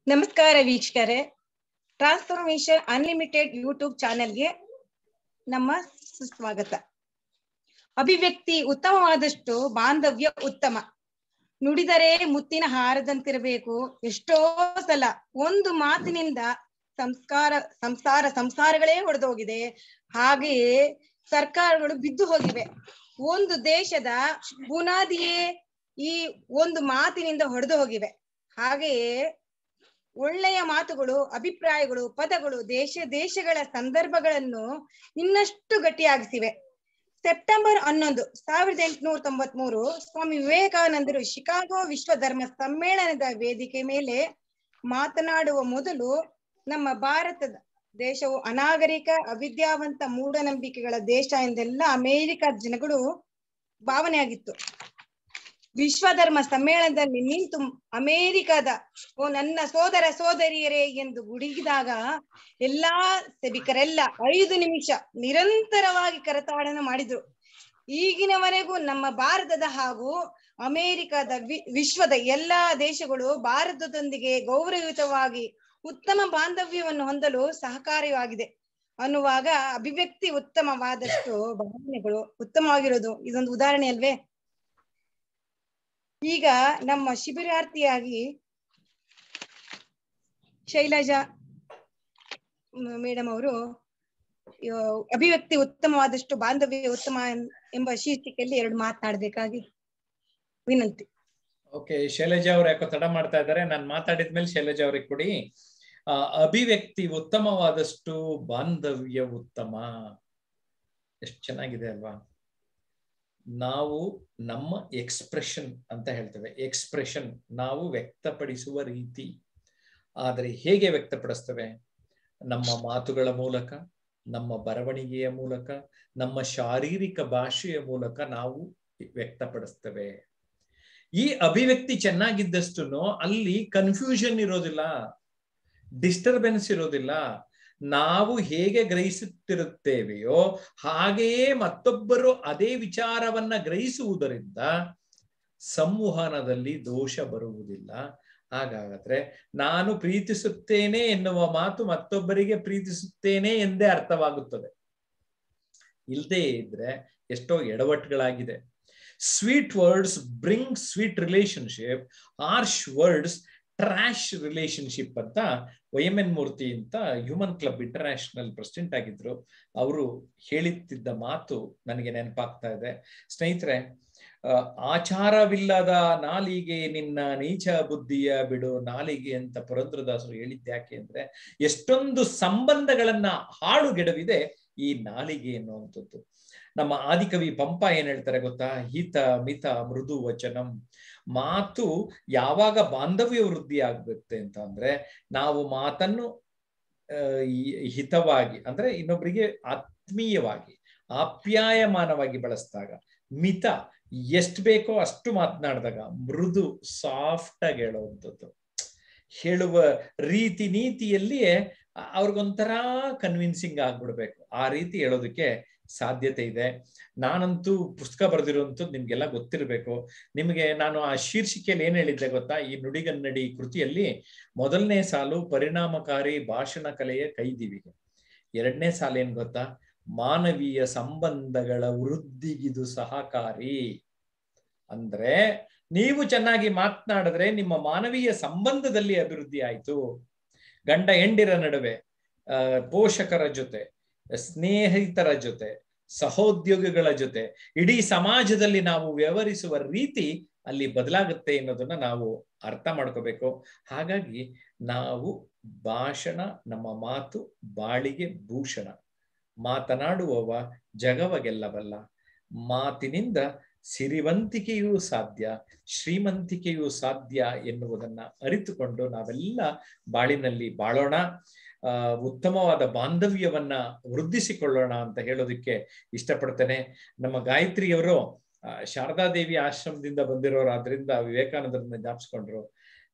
ನಮಸ್ಕಾರ ವೀಕ್ಷಕರೇ transformation unlimited YouTube ಚಾನೆಲ್ಗೆ ನಮ್ಮ ಸುಸ್ವಾಗತ ಅಭಿವ್ಯಕ್ತಿ ಉತ್ತಮವಾದಷ್ಟು ಬಾಂಧವ್ಯ ಉತ್ತಮ ನುಡಿದರೆ ಮುತ್ತಿನ ಹಾರದಂತಿರಬೇಕು ಎಷ್ಟೋ ಸಲ ಒಂದು ಮಾತಿನಿಂದ ಸಂಸ್ಕಾರ ಸಂಸಾರ ಸಂಸಾರಗಳೇ ಹೊಡೆದೋಗಿದೆ ಹಾಗೆಯೇ ಸರ್ಕಾರಗಳು ಬಿದ್ದು ಹೋಗಿವೆ ಒಂದು ದೇಶದ ಬುನಾದಿಯೇ ಈ ಒಂದು ಮಾತಿನಿಂದ ಹೊಡೆದು ಹೋಗಿವೆ ಹಾಗೆಯೇ ಒಳ್ಳೆಯ ಮಾತುಗಳು ಅಭಿಪ್ರಾಯಗಳು ಪದಗಳು ದೇಶ ದೇಶಗಳ ಸಂದರ್ಭಗಳನ್ನು ಇನ್ನಷ್ಟು ಗಟ್ಟಿಯಾಗಿಸಿವೆ ಸೆಪ್ಟೆಂಬರ್ ಹನ್ನೊಂದು ಸಾವಿರದ ಎಂಟುನೂರ ತೊಂಬತ್ ಮೂರು ಸ್ವಾಮಿ ವಿವೇಕಾನಂದರು ಶಿಕಾಗೋ ವಿಶ್ವ ಧರ್ಮ ಸಮ್ಮೇಳನದ ವೇದಿಕೆ ಮೇಲೆ ಮಾತನಾಡುವ ಮೊದಲು ನಮ್ಮ ಭಾರತದ ದೇಶವು ಅನಾಗರಿಕ ಅವಿದ್ಯಾವಂತ ಮೂಢನಂಬಿಕೆಗಳ ದೇಶ ಎಂದೆಲ್ಲ ಅಮೇರಿಕದ ಜನಗಳು ಭಾವನೆಯಾಗಿತ್ತು ವಿಶ್ವಧರ್ಮ ಸಮ್ಮೇಳನದಲ್ಲಿ ನಿಂತು ಅಮೇರಿಕದ ಓ ನನ್ನ ಸೋದರ ಸೋದರಿಯರೇ ಎಂದು ಗುಡುಗಿದಾಗ ಎಲ್ಲಾ ಸಭಿಕರೆಲ್ಲ ಐದು ನಿಮಿಷ ನಿರಂತರವಾಗಿ ಕರತಾಡನ ಮಾಡಿದ್ರು ಈಗಿನವರೆಗೂ ನಮ್ಮ ಭಾರತದ ಹಾಗೂ ಅಮೇರಿಕದ ವಿ ವಿಶ್ವದ ಎಲ್ಲಾ ದೇಶಗಳು ಭಾರತದೊಂದಿಗೆ ಗೌರವಯುತವಾಗಿ ಉತ್ತಮ ಬಾಂಧವ್ಯವನ್ನು ಹೊಂದಲು ಸಹಕಾರಿಯಾಗಿದೆ ಅನ್ನುವಾಗ ಅಭಿವ್ಯಕ್ತಿ ಉತ್ತಮವಾದಷ್ಟು ಭಾವನೆಗಳು ಉತ್ತಮವಾಗಿರೋದು ಇದೊಂದು ಉದಾಹರಣೆ ಅಲ್ವೇ ಈಗ ನಮ್ಮ ಶಿಬಿರಾರ್ಥಿಯಾಗಿ ಶೈಲಜಾ ಮೇಡಮ್ ಅವರು ಅಭಿವ್ಯಕ್ತಿ ಉತ್ತಮವಾದಷ್ಟು ಬಾಂಧವ್ಯ ಉತ್ತಮ ಎಂಬ ಶೀರ್ಷಿಕೆಯಲ್ಲಿ ಎರಡು ಮಾತನಾಡ್ಬೇಕಾಗಿ ವಿನಂತಿ ಓಕೆ ಶೈಲಜಾ ಅವ್ರು ಯಾಕೋ ತಡ ಮಾಡ್ತಾ ಇದ್ದಾರೆ ನಾನು ಮಾತಾಡಿದ್ಮೇಲೆ ಶೈಲಜಾ ಅವ್ರಿಗೆ ಕೊಡಿ ಆ ಅಭಿವ್ಯಕ್ತಿ ಉತ್ತಮವಾದಷ್ಟು ಬಾಂಧವ್ಯ ಉತ್ತಮ ಎಷ್ಟು ಚೆನ್ನಾಗಿದೆ ಅಲ್ವಾ ನಾವು ನಮ್ಮ ಎಕ್ಸ್ಪ್ರೆಷನ್ ಅಂತ ಹೇಳ್ತೇವೆ ಎಕ್ಸ್ಪ್ರೆಷನ್ ನಾವು ವ್ಯಕ್ತಪಡಿಸುವ ರೀತಿ ಆದರೆ ಹೇಗೆ ವ್ಯಕ್ತಪಡಿಸ್ತೇವೆ ನಮ್ಮ ಮಾತುಗಳ ಮೂಲಕ ನಮ್ಮ ಬರವಣಿಗೆಯ ಮೂಲಕ ನಮ್ಮ ಶಾರೀರಿಕ ಭಾಷೆಯ ಮೂಲಕ ನಾವು ವ್ಯಕ್ತಪಡಿಸ್ತೇವೆ ಈ ಅಭಿವ್ಯಕ್ತಿ ಚೆನ್ನಾಗಿದ್ದಷ್ಟು ಅಲ್ಲಿ ಕನ್ಫ್ಯೂಷನ್ ಇರೋದಿಲ್ಲ ಡಿಸ್ಟರ್ಬೆನ್ಸ್ ಇರೋದಿಲ್ಲ ನಾವು ಹೇಗೆ ಗ್ರಹಿಸುತ್ತಿರುತ್ತೇವೆಯೋ ಹಾಗೆಯೇ ಮತ್ತೊಬ್ಬರು ಅದೇ ವಿಚಾರವನ್ನ ಗ್ರಹಿಸುವುದರಿಂದ ಸಂವಹನದಲ್ಲಿ ದೋಷ ಬರುವುದಿಲ್ಲ ಹಾಗಾದ್ರೆ ನಾನು ಪ್ರೀತಿಸುತ್ತೇನೆ ಎನ್ನುವ ಮಾತು ಮತ್ತೊಬ್ಬರಿಗೆ ಪ್ರೀತಿಸುತ್ತೇನೆ ಎಂದೇ ಅರ್ಥವಾಗುತ್ತದೆ ಇಲ್ಲದೆ ಇದ್ರೆ ಎಷ್ಟೋ ಎಡವಟ್ಟುಗಳಾಗಿದೆ sweet words bring sweet relationship harsh words trash relationship ಅಂತ ವೈ ಎಂ ಎನ್ ಮೂರ್ತಿ ಅಂತ ಹ್ಯೂಮನ್ ಕ್ಲಬ್ ಇಂಟರ್ನ್ಯಾಷನಲ್ ಪ್ರೆಸಿಡೆಂಟ್ ಆಗಿದ್ರು ಅವರು ಹೇಳಿದ್ದ ಮಾತು ನನಗೆ ನೆನಪಾಗ್ತಾ ಇದೆ ಸ್ನೇಹಿತರೆ ಆಚಾರವಿಲ್ಲದ ನಾಲಿಗೆ ನಿನ್ನ ನೀಚ ಬುದ್ಧಿಯ ಬಿಡು ನಾಲಿಗೆ ಅಂತ ಪುರಂದ್ರದಾಸರು ಹೇಳಿದ್ಯಾಕೆ ಅಂದ್ರೆ ಎಷ್ಟೊಂದು ಸಂಬಂಧಗಳನ್ನ ಹಾಳುಗೆಡವಿದೆ ಈ ನಾಲಿಗೆ ಎನ್ನುವಂಥದ್ದು ನಮ್ಮ ಆದಿಕವಿ ಪಂಪ ಏನ್ ಹೇಳ್ತಾರೆ ಗೊತ್ತಾ ಹಿತ ಮಿತ ಮೃದು ವಚನಂ ಮಾತು ಯಾವಾಗ ಬಾಂಧವ್ಯ ವೃದ್ಧಿ ಆಗ್ಬೇಕು ಅಂತ ಅಂದ್ರೆ ನಾವು ಮಾತನ್ನು ಹಿತವಾಗಿ ಅಂದ್ರೆ ಇನ್ನೊಬ್ಬರಿಗೆ ಆತ್ಮೀಯವಾಗಿ ಆಪ್ಯಾಯಮಾನವಾಗಿ ಬಳಸಿದಾಗ ಮಿತ ಎಷ್ಟು ಬೇಕೋ ಅಷ್ಟು ಮಾತನಾಡಿದಾಗ ಮೃದು ಸಾಫ್ಟ್ ಆಗಿ ಹೇಳುವಂಥದ್ದು ಹೇಳುವ ರೀತಿ ನೀತಿಯಲ್ಲಿಯೇ ಅವ್ರಿಗೊಂಥರ ಕನ್ವಿನ್ಸಿಂಗ್ ಆಗ್ಬಿಡ್ಬೇಕು ಆ ರೀತಿ ಹೇಳೋದಕ್ಕೆ ಸಾಧ್ಯತೆ ಇದೆ ನಾನಂತೂ ಪುಸ್ತಕ ಬರೆದಿರುವಂಥದ್ದು ನಿಮ್ಗೆಲ್ಲ ಗೊತ್ತಿರಬೇಕು ನಿಮಗೆ ನಾನು ಆ ಶೀರ್ಷಿಕೆಯಲ್ಲಿ ಏನ್ ಹೇಳಿದ್ದೆ ಗೊತ್ತಾ ಈ ನುಡಿಗನ್ನಡಿ ಕೃತಿಯಲ್ಲಿ ಮೊದಲನೇ ಸಾಲು ಪರಿಣಾಮಕಾರಿ ಭಾಷಣ ಕಲೆಯ ಕೈದಿವಿಗೆ ಎರಡನೇ ಸಾಲು ಏನ್ ಗೊತ್ತಾ ಮಾನವೀಯ ಸಂಬಂಧಗಳ ವೃದ್ಧಿಗಿದು ಸಹಕಾರಿ ಅಂದ್ರೆ ನೀವು ಚೆನ್ನಾಗಿ ಮಾತನಾಡಿದ್ರೆ ನಿಮ್ಮ ಮಾನವೀಯ ಸಂಬಂಧದಲ್ಲಿ ಅಭಿವೃದ್ಧಿ ಆಯ್ತು ಗಂಡ ಹೆಂಡಿರ ನಡುವೆ ಅಹ್ ಪೋಷಕರ ಜೊತೆ ಸ್ನೇಹಿತರ ಜೊತೆ ಸಹೋದ್ಯೋಗಿಗಳ ಜೊತೆ ಇಡೀ ಸಮಾಜದಲ್ಲಿ ನಾವು ವ್ಯವಹರಿಸುವ ರೀತಿ ಅಲ್ಲಿ ಬದಲಾಗುತ್ತೆ ಅನ್ನೋದನ್ನ ನಾವು ಅರ್ಥ ಮಾಡ್ಕೋಬೇಕು ಹಾಗಾಗಿ ನಾವು ಭಾಷಣ ನಮ್ಮ ಮಾತು ಬಾಳಿಗೆ ಭೂಷಣ ಮಾತನಾಡುವವ ಜಗವ ಗೆಲ್ಲಬಲ್ಲ ಮಾತಿನಿಂದ ಸಿರಿವಂತಿಕೆಯೂ ಸಾಧ್ಯ ಶ್ರೀಮಂತಿಕೆಯೂ ಸಾಧ್ಯ ಎನ್ನುವುದನ್ನ ಅರಿತುಕೊಂಡು ನಾವೆಲ್ಲ ಬಾಳಿನಲ್ಲಿ ಬಾಳೋಣ ಆ ಉತ್ತಮವಾದ ಬಾಂಧವ್ಯವನ್ನ ವೃದ್ಧಿಸಿಕೊಳ್ಳೋಣ ಅಂತ ಹೇಳೋದಕ್ಕೆ ಇಷ್ಟಪಡ್ತೇನೆ ನಮ್ಮ ಗಾಯತ್ರಿಯವರು ಶಾರದಾದೇವಿ ಆಶ್ರಮದಿಂದ ಬಂದಿರೋರಾದ್ರಿಂದ ವಿವೇಕಾನಂದರನ್ನ ಜ್ಞಾಪಿಸ್ಕೊಂಡ್ರು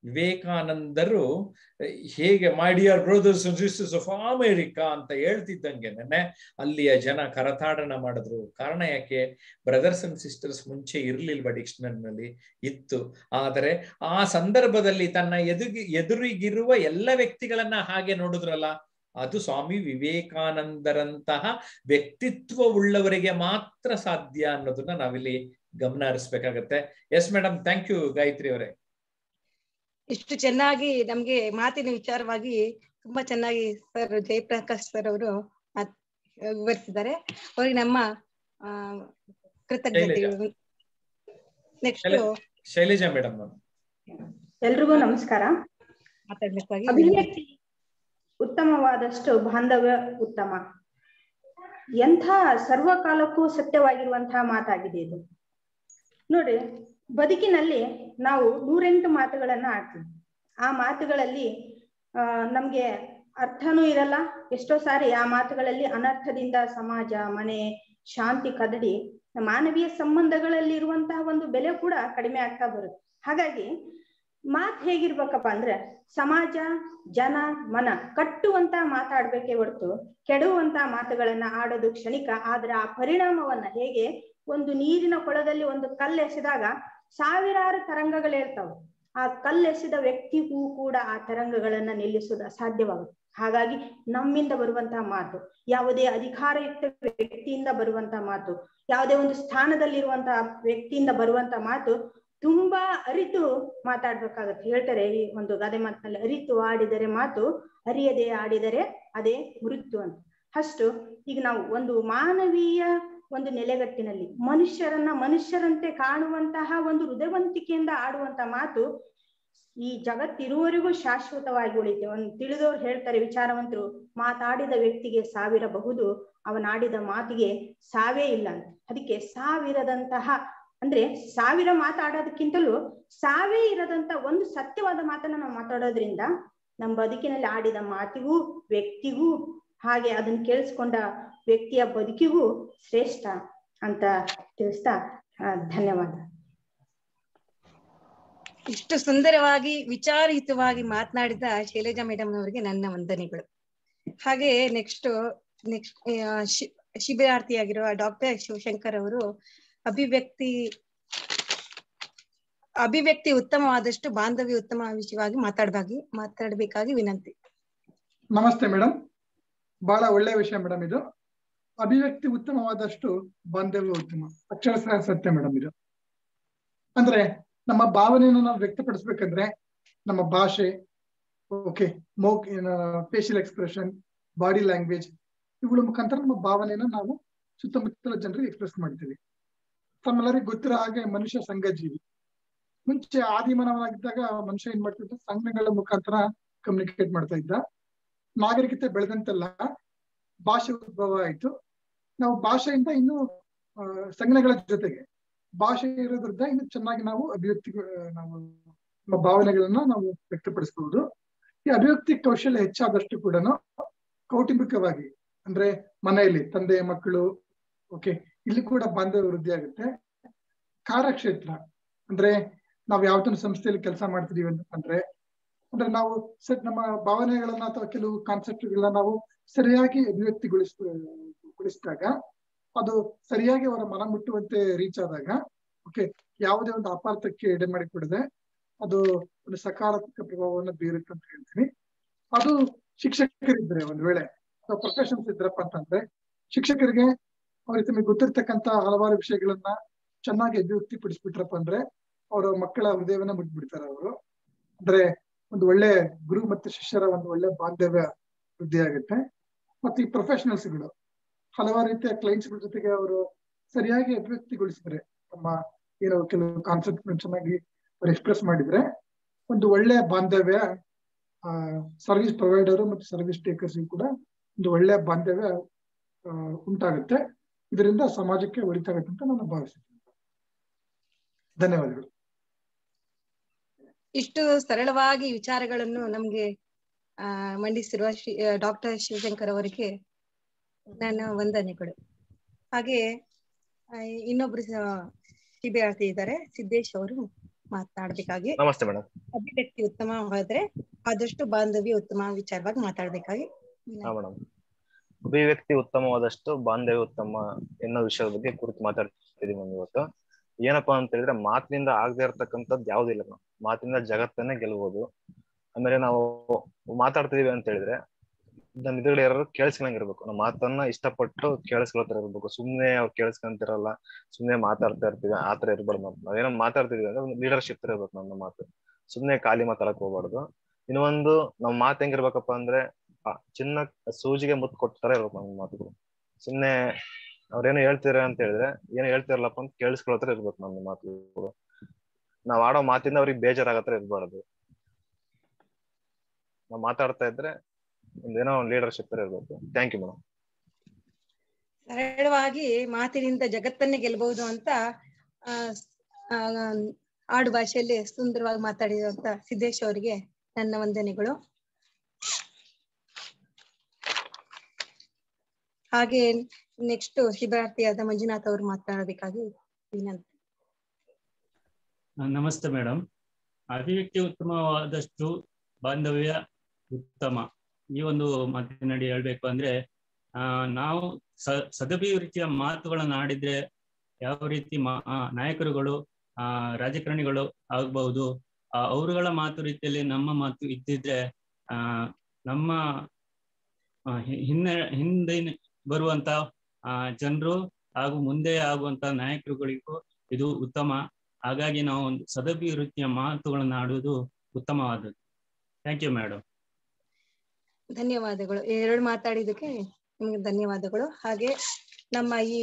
ವಿವೇಕಾನಂದರು ಹೇಗೆ my dear brothers and sisters of America ಅಂತ ಹೇಳ್ತಿದ್ದಂಗೆ ನೆನ್ನೆ ಅಲ್ಲಿಯ ಜನ ಕರತಾಡನ ಮಾಡಿದ್ರು ಕಾರಣ ಯಾಕೆ ಬ್ರದರ್ಸ್ ಅಂಡ್ ಸಿಸ್ಟರ್ಸ್ ಮುಂಚೆ ಇರ್ಲಿಲ್ವಾ ಡಿಕ್ಷನರಿನಲ್ಲಿ ಇತ್ತು ಆದರೆ ಆ ಸಂದರ್ಭದಲ್ಲಿ ತನ್ನ ಎದುಗಿ ಎದುರಿಗಿರುವ ಎಲ್ಲ ವ್ಯಕ್ತಿಗಳನ್ನ ಹಾಗೆ ನೋಡಿದ್ರಲ್ಲ ಅದು ಸ್ವಾಮಿ ವಿವೇಕಾನಂದರಂತಹ ವ್ಯಕ್ತಿತ್ವವುಳ್ಳವರಿಗೆ ಮಾತ್ರ ಸಾಧ್ಯ ಅನ್ನೋದನ್ನ ನಾವಿಲ್ಲಿ ಗಮನ ಹರಿಸ್ಬೇಕಾಗತ್ತೆ yes madam thank you Gayatri ಅವರೇ ಇಷ್ಟು ಚೆನ್ನಾಗಿ ನಮ್ಗೆ ಮಾತಿನ ವಿಚಾರವಾಗಿ ತುಂಬಾ ಚೆನ್ನಾಗಿ ಸರ್ ಜಯಪ್ರಕಾಶ್ ಸರ್ ಅವರು ವಿವರಿಸಿದ್ದಾರೆ ಅವ್ರಿಗೆ ನಮ್ಮ ಆ ಕೃತಜ್ಞತೆಗಳು ನೆಕ್ಸ್ಟ್ ಶೈಲಜಾ ಮೇಡಮ್ ಎಲ್ರಿಗೂ ನಮಸ್ಕಾರ ಮಾತಾಡ್ಬೇಕಾಗಿ ಅಭಿವ್ಯಕ್ತಿ ಉತ್ತಮವಾದಷ್ಟು ಬಾಂಧವ್ಯ ಉತ್ತಮ ಎಂಥ ಸರ್ವಕಾಲಕ್ಕೂ ಸತ್ಯವಾಗಿರುವಂತಹ ಮಾತಾಗಿದೆ ಇದು ನೋಡಿ ಬದುಕಿನಲ್ಲಿ ನಾವು ನೂರೆಂಟು ಮಾತುಗಳನ್ನ ಆಡ್ತೀವಿ ಆ ಮಾತುಗಳಲ್ಲಿ ಆ ನಮ್ಗೆ ಅರ್ಥನೂ ಇರಲ್ಲ ಎಷ್ಟೋ ಸಾರಿ ಆ ಮಾತುಗಳಲ್ಲಿ ಅನರ್ಥದಿಂದ ಸಮಾಜ ಮನೆ ಶಾಂತಿ ಕದಡಿ ಮಾನವೀಯ ಸಂಬಂಧಗಳಲ್ಲಿ ಇರುವಂತಹ ಒಂದು ಬೆಲೆ ಕೂಡ ಕಡಿಮೆ ಆಗ್ತಾ ಬರುತ್ತೆ ಹಾಗಾಗಿ ಮಾತ್ ಹೇಗಿರ್ಬೇಕಪ್ಪ ಅಂದ್ರೆ ಸಮಾಜ ಜನ ಮನ ಕಟ್ಟುವಂತ ಮಾತಾಡ್ಬೇಕೇ ಹೊರತು ಕೆಡುವಂತ ಮಾತುಗಳನ್ನ ಆಡೋದು ಕ್ಷಣಿಕ ಆದ್ರೆ ಆ ಪರಿಣಾಮವನ್ನ ಹೇಗೆ ಒಂದು ನೀರಿನ ಕೊಳದಲ್ಲಿ ಒಂದು ಕಲ್ಲು ಎಸೆದಾಗ ಸಾವಿರಾರು ತರಂಗಗಳಿರ್ತಾವೆ ಆ ಕಲ್ಲೆಸೆದ ವ್ಯಕ್ತಿಗೂ ಕೂಡ ಆ ತರಂಗಗಳನ್ನ ನಿಲ್ಲಿಸೋದು ಅಸಾಧ್ಯವಾಗುತ್ತೆ ಹಾಗಾಗಿ ನಮ್ಮಿಂದ ಬರುವಂತಹ ಮಾತು ಯಾವುದೇ ಅಧಿಕಾರಯುಕ್ತ ವ್ಯಕ್ತಿಯಿಂದ ಬರುವಂತಹ ಮಾತು ಯಾವುದೇ ಒಂದು ಸ್ಥಾನದಲ್ಲಿರುವಂತಹ ವ್ಯಕ್ತಿಯಿಂದ ಬರುವಂತಹ ಮಾತು ತುಂಬಾ ಅರಿತು ಮಾತಾಡ್ಬೇಕಾಗತ್ತೆ ಹೇಳ್ತಾರೆ ಈ ಒಂದು ಗಾದೆ ಮಾತಿನಲ್ಲಿ ಅರಿತು ಆಡಿದರೆ ಮಾತು ಅರಿಯದೆ ಆಡಿದರೆ ಅದೇ ಮೃತ್ಯು ಅಂತ ಅಷ್ಟು ಈಗ ನಾವು ಒಂದು ಮಾನವೀಯ ಒಂದು ನೆಲೆಗಟ್ಟಿನಲ್ಲಿ ಮನುಷ್ಯರನ್ನ ಮನುಷ್ಯರಂತೆ ಕಾಣುವಂತಹ ಒಂದು ಹೃದಯವಂತಿಕೆಯಿಂದ ಆಡುವಂತ ಮಾತು ಈ ಜಗತ್ತಿರುವವರೆಗೂ ಶಾಶ್ವತವಾಗಿ ಉಳಿತೆ ಒಂದು ತಿಳಿದವ್ರು ಹೇಳ್ತಾರೆ ವಿಚಾರವಂತರು ಮಾತಾಡಿದ ವ್ಯಕ್ತಿಗೆ ಸಾವಿರಬಹುದು ಅವನಾಡಿದ ಮಾತಿಗೆ ಸಾವೇ ಇಲ್ಲ ಅಂತ ಅದಕ್ಕೆ ಸಾವಿರದಂತಹ ಅಂದ್ರೆ ಸಾವಿರ ಮಾತಾಡೋದಕ್ಕಿಂತಲೂ ಸಾವೇ ಇರದಂತ ಒಂದು ಸತ್ಯವಾದ ಮಾತನ್ನ ನಾವು ಮಾತಾಡೋದ್ರಿಂದ ನಮ್ಮ ಬದುಕಿನಲ್ಲಿ ಆಡಿದ ಮಾತಿಗೂ ವ್ಯಕ್ತಿಗೂ ಹಾಗೆ ಅದನ್ನ ಕೇಳಿಸ್ಕೊಂಡ ವ್ಯಕ್ತಿಯ ಬದುಕಿಗೂ ಶ್ರೇಷ್ಠ ಅಂತ ತಿಳಿಸ್ತಾ ಧನ್ಯವಾದ ಇಷ್ಟು ಸುಂದರವಾಗಿ ವಿಚಾರಯುತವಾಗಿ ಮಾತನಾಡಿದ ಶೈಲಜಾ ಮೇಡಮ್ ಅವರಿಗೆ ನನ್ನ ವಂದನೆಗಳು ಹಾಗೆ ನೆಕ್ಸ್ಟ್ ನೆಕ್ಸ್ಟ್ ಶಿಬಿರಾರ್ಥಿಯಾಗಿರುವ ಡಾಕ್ಟರ್ ಶಿವಶಂಕರ್ ಅವರು ಅಭಿವ್ಯಕ್ತಿ ಅಭಿವ್ಯಕ್ತಿ ಉತ್ತಮವಾದಷ್ಟು ಬಾಂಧವ್ಯ ಉತ್ತಮ ವಿಷಯವಾಗಿ ಮಾತಾಡಬಾಗಿ ಮಾತಾಡಬೇಕಾಗಿ ವಿನಂತಿ ನಮಸ್ತೆ ಮೇಡಮ್ ಬಹಳ ಒಳ್ಳೆ ವಿಷಯ ಮೇಡಮ್ ಇದು ಅಭಿವ್ಯಕ್ತಿ ಉತ್ತಮವಾದಷ್ಟು ಬಾಂಧವ್ಯ ಉತ್ತಮ ಅಕ್ಷರಶಃ ಸತ್ಯ ಮೇಡಮ್ ಇದು ಅಂದ್ರೆ ನಮ್ಮ ಭಾವನೆಯನ್ನು ನಾವು ವ್ಯಕ್ತಪಡಿಸ್ಬೇಕಂದ್ರೆ ನಮ್ಮ ಭಾಷೆ ಓಕೆ ಮೌಕ್ ಫೇಶಿಯಲ್ ಎಕ್ಸ್ಪ್ರೆಷನ್ ಬಾಡಿ ಲ್ಯಾಂಗ್ವೇಜ್ ಇವುಗಳ ಮುಖಾಂತರ ನಮ್ಮ ಭಾವನೆಯನ್ನು ನಾವು ಸುತ್ತಮುತ್ತಲ ಜನರಿಗೆ ಎಕ್ಸ್ಪ್ರೆಸ್ ಮಾಡ್ತೀವಿ ತಮ್ಮೆಲ್ಲರಿಗೆ ಗೊತ್ತಿರೋ ಹಾಗೆ ಮನುಷ್ಯ ಸಂಘಜೀವಿ ಮುಂಚೆ ಆದಿಮಾನವನಾಗಿದ್ದಾಗ ಮನುಷ್ಯ ಏನ್ ಮಾಡ್ತಿದ್ದ ಸಂಘಗಳ ಮುಖಾಂತರ ಕಮ್ಯುನಿಕೇಟ್ ಮಾಡ್ತಾ ಇದ್ದ ನಾಗರಿಕತೆ ಬೆಳೆದಂತೆಲ್ಲ ಭಾಷೆ ಉದ್ಭವ ಆಯ್ತು ನಾವು ಭಾಷೆಯಿಂದ ಇನ್ನು ಸಂಘಗಳ ಜೊತೆಗೆ ಭಾಷೆ ಇರೋದ್ರಿಂದ ಇನ್ನು ಚೆನ್ನಾಗಿ ನಾವು ಅಭಿವ್ಯಕ್ತಿ ನಾವು ನಮ್ಮ ಭಾವನೆಗಳನ್ನ ನಾವು ವ್ಯಕ್ತಪಡಿಸಬಹುದು ಈ ಅಭಿವ್ಯಕ್ತಿ ಕೌಶಲ್ಯ ಹೆಚ್ಚಾದಷ್ಟು ಕೂಡ ಕೌಟುಂಬಿಕವಾಗಿ ಅಂದ್ರೆ ಮನೆಯಲ್ಲಿ ತಂದೆ ಮಕ್ಕಳು ಓಕೆ ಇಲ್ಲಿ ಕೂಡ ಬಾಂಧವ್ಯ ವೃದ್ಧಿ ಆಗುತ್ತೆ ಕಾರ್ಯಕ್ಷೇತ್ರ ಅಂದ್ರೆ ನಾವು ಯಾವ್ದೊಂದು ಸಂಸ್ಥೆಯಲ್ಲಿ ಕೆಲಸ ಮಾಡ್ತಿದೀವಿ ಅಂತಂದ್ರೆ ಅಂದ್ರೆ ನಾವು ನಮ್ಮ ಭಾವನೆಗಳನ್ನ ಅಥವಾ ಕೆಲವು ಕಾನ್ಸೆಪ್ಟ್ಗಳನ್ನ ನಾವು ಸರಿಯಾಗಿ ಅಭಿವ್ಯಕ್ತಿಗೊಳಿಸ್ ಗೊಳಿಸಿದಾಗ ಅದು ಸರಿಯಾಗಿ ಅವರ ಮನ ಮುಟ್ಟುವಂತೆ ರೀಚ್ ಆದಾಗ ಓಕೆ ಯಾವುದೇ ಒಂದು ಅಪಾರ್ಥಕ್ಕೆ ಎಡೆ ಮಾಡಿಕೊಡದೆ ಅದು ಒಂದು ಸಕಾರಾತ್ಮಕ ಪ್ರಭಾವವನ್ನು ಬೀರುತ್ತೆ ಅಂತ ಹೇಳ್ತೀನಿ ಅದು ಶಿಕ್ಷಕರಿದ್ರೆ ಒಂದ್ ವೇಳೆ ಅಥವಾ ಪ್ರೊಫೆಷನ್ಸ್ ಇದ್ರಪ್ಪ ಅಂತಂದ್ರೆ ಶಿಕ್ಷಕರಿಗೆ ಅವ್ರಿಗೆ ತಮಗೆ ಗೊತ್ತಿರ್ತಕ್ಕಂತ ಹಲವಾರು ವಿಷಯಗಳನ್ನ ಚೆನ್ನಾಗಿ ಅಭಿವ್ಯಕ್ತಿ ಪಡಿಸ್ಬಿಟ್ರಪ್ಪ ಅಂದ್ರೆ ಅವರ ಮಕ್ಕಳ ಹೃದಯವನ್ನ ಮುಟ್ಬಿಡ್ತಾರೆ ಅವರು ಅಂದ್ರೆ ಒಂದು ಒಳ್ಳೆ ಗುರು ಮತ್ತು ಶಿಷ್ಯರ ಒಂದು ಒಳ್ಳೆ ಬಾಂಧವ್ಯ ವೃದ್ಧಿ ಆಗುತ್ತೆ ಮತ್ತೆ ಈ ಪ್ರೊಫೆಷನಲ್ಸ್ಗಳು ಹಲವಾರು ರೀತಿಯ ಕ್ಲೈಂಟ್ಸ್ಗಳ ಜೊತೆಗೆ ಅವರು ಸರಿಯಾಗಿ ಅಭಿವ್ಯಕ್ತಿಗೊಳಿಸಿದ್ರೆ ತಮ್ಮ ಏನೋ ಕೆಲವು ಕಾನ್ಸೆಪ್ಟ್ ಚೆನ್ನಾಗಿ ಅವ್ರು ಎಕ್ಸ್ಪ್ರೆಸ್ ಮಾಡಿದ್ರೆ ಒಂದು ಒಳ್ಳೆ ಬಾಂಧವ್ಯ ಸರ್ವಿಸ್ ಪ್ರೊವೈಡರ್ ಮತ್ತು ಸರ್ವಿಸ್ ಟೇಕರ್ಸ್ ಕೂಡ ಒಂದು ಒಳ್ಳೆ ಬಾಂಧವ್ಯ ಉಂಟಾಗುತ್ತೆ ಇದರಿಂದ ಸಮಾಜಕ್ಕೆ ಒಳಿತಾಗುತ್ತೆ ಅಂತ ನಾನು ಭಾವಿಸ್ತೀನಿ ಧನ್ಯವಾದಗಳು ಇಷ್ಟು ಸರಳವಾಗಿ ವಿಚಾರಗಳನ್ನು ನಮ್ಗೆ ಆ ಮಂಡಿಸಿರುವ ಶ್ರೀ ಡಾಕ್ಟರ್ ಶಿವಶಂಕರ್ ಅವರಿಗೆ ನನ್ನ ವಂದನೆಗಳು ಹಾಗೆ ಇನ್ನೊಬ್ರು ಶಿಬಿರಾರ್ಥಿ ಇದ್ದಾರೆ ಸಿದ್ದೇಶ್ ಅವರು ಮಾತನಾಡ್ಬೇಕಾಗಿ ನಮಸ್ತೆ ಮೇಡಮ್ ಅಭಿವ್ಯಕ್ತಿ ಉತ್ತಮವಾದ್ರೆ ಆದಷ್ಟು ಬಾಂಧವ್ಯ ಉತ್ತಮ ವಿಚಾರವಾಗಿ ಮಾತಾಡ್ಬೇಕಾಗಿ ಹಾ ಮೇಡಮ್ ಅಭಿವ್ಯಕ್ತಿ ಉತ್ತಮವಾದಷ್ಟು ಬಾಂಧವ್ಯ ಉತ್ತಮ ಎನ್ನೋ ವಿಷಯದ ಬಗ್ಗೆ ಕುರಿತು ಮಾತಾಡ್ತಿದೀವಿ ಮೇಡಮ್ ಇವತ್ತು ಏನಪ್ಪಾ ಅಂತ ಹೇಳಿದ್ರೆ ಮಾತಿನಿಂದ ಆಗದೆ ಇರ್ತಕ್ಕಂಥದ್ದು ಯಾವ್ದಿಲ್ಲ ಮೇಡಮ್ ಮಾತಿನಿಂದ ಜಗತ್ತನ್ನೇ ಗೆಲ್ಬಹುದು ಆಮೇಲೆ ನಾವು ಮಾತಾಡ್ತಿದೀವಿ ಅಂತ ಹೇಳಿದ್ರೆ ನಮ್ಮ ಎದುರುಗಡೆ ಯಾರು ಕೇಳಿಸ್ಕೊಂಡಂಗಿರ್ಬೇಕು ನಮ್ಮ ಮಾತನ್ನ ಇಷ್ಟಪಟ್ಟು ಕೇಳಿಸ್ಕೊಳ್ತಾ ಇರ್ಬೇಕು ಸುಮ್ನೆ ಅವ್ರು ಕೇಳಿಸ್ಕೊಂತಿರಲ್ಲ ಸುಮ್ನೆ ಮಾತಾಡ್ತಾ ಇರ್ತೀವಿ ಆತರ ಇರ್ಬಾರ್ದು ನಾವು ನಾವೇನೋ ಮಾತಾಡ್ತಿದೀವಿ ಅಂದ್ರೆ ಒಂದು ಲೀಡರ್ಶಿಪ್ ಇರ್ಬೇಕು ನಮ್ಮ ಮಾತು ಸುಮ್ನೆ ಖಾಲಿ ಮಾತಾಡಕ್ ಹೋಗ್ಬಾರ್ದು ಇನ್ನೊಂದು ನಮ್ಮ ಮಾತು ಹೆಂಗಿರ್ಬೇಕಪ್ಪ ಅಂದ್ರೆ ಆ ಚಿನ್ನ ಸೂಜಿಗೆ ಮುತ್ತು ಕೊಟ್ಟ ತರ ಇರ್ಬೇಕು ನಮ್ಮ ಮಾತುಗಳು ಸುಮ್ನೆ ಅವ್ರೇನೋ ಹೇಳ್ತೀರ ಅಂತ ಹೇಳಿದ್ರೆ ಏನೋ ಹೇಳ್ತಿರಲ್ಲಪ್ಪ ಅಂತ ಕೇಳಿಸ್ಕೊಳ್ತಾರೆ ಇರ್ಬೇಕು ನಮ್ಮ ಮಾತುಗಳು ನಾವ್ ಆಡೋ ಮಾತಿಂದ ಅವ್ರಿಗೆ ಬೇಜಾರಾಗತ್ರ ಇರ್ಬಾರ್ದು ನಾವ್ ಮಾತಾಡ್ತಾ ಇದ್ರೆ ಒಂದೇನೋ ಒಂದು ಲೀಡರ್ಶಿಪ್ ತರ ಇರ್ಬೇಕು ಥ್ಯಾಂಕ್ ಯು ಮೇಡಮ್ ಸರಳವಾಗಿ ಮಾತಿನಿಂದ ಜಗತ್ತನ್ನೇ ಗೆಲ್ಲಬಹುದು ಅಂತ ಆ, ಆ, ಆಡು ಭಾಷೆಯಲ್ಲಿ ಸುಂದರವಾಗಿ ಮಾತಾಡಿರುವಂತ ಸಿದ್ದೇಶ್ ಅವರಿಗೆ ನನ್ನ ವಂದನೆಗಳು ಹಾಗೆ ನೆಕ್ಸ್ಟ್ ಶಿಬಿರಾರ್ಥಿಯಾದ ಮಂಜುನಾಥ್ ಅವರು ಮಾತನಾಡಬೇಕಾಗಿ ವಿನಂತಿ ಆ, ನಮಸ್ತೆ ಮೇಡಮ್ ಅಭಿವ್ಯಕ್ತಿ ಉತ್ತಮವಾದಷ್ಟು ಬಾಂಧವ್ಯ ಉತ್ತಮ ಈ ಒಂದು ಮಾತಿನಡಿ ಹೇಳ್ಬೇಕು ಅಂದ್ರೆ ಆ ನಾವು ಸ ಸದಭಿವೃದ್ಧಿಯ ಮಾತುಗಳನ್ನ ಆಡಿದ್ರೆ ಯಾವ ರೀತಿ ಮಾ ಆ, ನಾಯಕರುಗಳು ಆ ರಾಜಕಾರಣಿಗಳು ಆಗ್ಬಹುದು ಆ, ಅವರುಗಳ ಮಾತು ರೀತಿಯಲ್ಲಿ ನಮ್ಮ ಮಾತು ಇದ್ದಿದ್ರೆ ಆ ನಮ್ಮ ಆ, ಹಿ- ಹಿನ್ನೆ ಹಿಂದೆ ಬರುವಂತ ಆ ಜನರು ಹಾಗೂ ಮುಂದೆ ಆಗುವಂತ ನಾಯಕರುಗಳಿಗೂ ಇದು ಉತ್ತಮ ಹಾಗಾಗಿ ನಾವು ಒಂದು ಸದಭಿವೃದ್ಧಿಯ ಮಾತುಗಳನ್ನು ಆಡುವುದು ಉತ್ತಮವಾದದ್ದು ಥ್ಯಾಂಕ್ ಯು ಮೇಡಮ್ ಧನ್ಯವಾದಗಳು ಎರಡು ಮಾತಾಡಿದಕ್ಕೆ ನಿಮಗೆ ಧನ್ಯವಾದಗಳು ಹಾಗೆ ನಮ್ಮ ಈ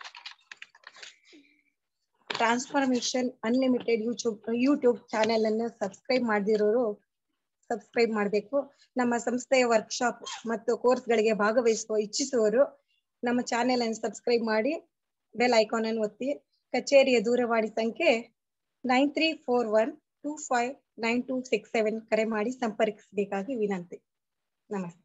transformation unlimited YouTube YouTube channel ಅನ್ನು ಸಬ್ಸ್ಕ್ರೈಬ್ ಮಾಡದಿರೋರು ಸಬ್ಸ್ಕ್ರೈಬ್ ಮಾಡಬೇಕು ನಮ್ಮ ಸಂಸ್ಥೆಯ ವರ್ಕ್ಶಾಪ್ ಮತ್ತು ಕೋರ್ಸ್ಗಳಿಗೆ ಭಾಗವಹಿಸುವ ಇಚ್ಛಿಸುವವರು ನಮ್ಮ ಚಾನೆಲ್ ಅನ್ನು ಸಬ್ಸ್ಕ್ರೈಬ್ ಮಾಡಿ ಬೆಲ್ ಐಕಾನ್ ಅನ್ನು ಒತ್ತಿ ಕಚೇರಿಯ ದೂರವಾಣಿ ಸಂಖ್ಯೆ nine three four one two five nine two six seven ಕರೆ ಮಾಡಿ ಸಂಪರ್ಕಿಸಬೇಕಾಗಿ ವಿನಂತಿ ನಮಸ್ತೆ